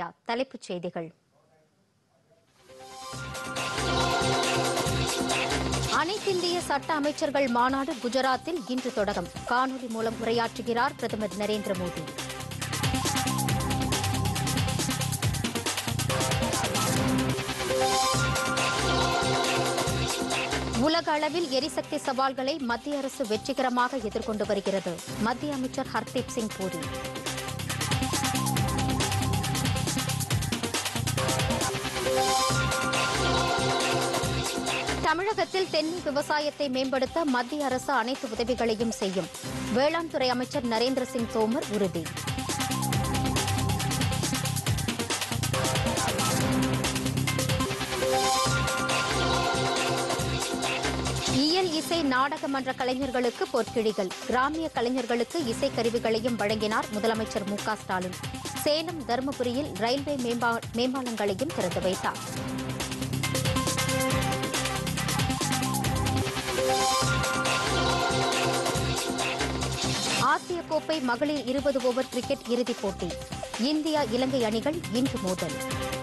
தலைப்புச் செய்திகள் அனைத்திந்திய சட்ட அமைச்சர்கள் மாநாடு குஜராத்தில் இன்று தொடக்கம் காணொலி மூலம் உரையாற்றுகிறார் பிரதமர் நரேந்திர மோடி உலக அளவில் எரிசக்தி சவால்களை மத்திய அரசு வெற்றிகரமாக எதிர்கொண்டு வருகிறது மத்திய அமைச்சர் ஹர்தீப் சிங் பூரி தமிழகத்தில் தென்னை விவசாயத்தை மேம்படுத்த மத்திய அரசு அனைத்து உதவிகளையும் செய்யும் வேளாண் துறை அமைச்சர் நரேந்திர சிங் தோமர் உறுதி இயல் இசை நாடக மன்ற கலைஞர்களுக்கு பொற்கிழிகள் கிராமிய கலைஞர்களுக்கு இசைக்கருவிகளையும் வழங்கினார் முதலமைச்சர் மு க ஸ்டாலின் சேலம் தருமபுரியில் ரயில்வே மேம்பா- மேம்பாலங்களையும் திறந்து வைத்தார் ஆசிய கோப்பை மகளிர் இருபது ஓவர் கிரிக்கெட் இறுதிப் போட்டி இந்தியா இலங்கை அணிகள் இன்று மோதல்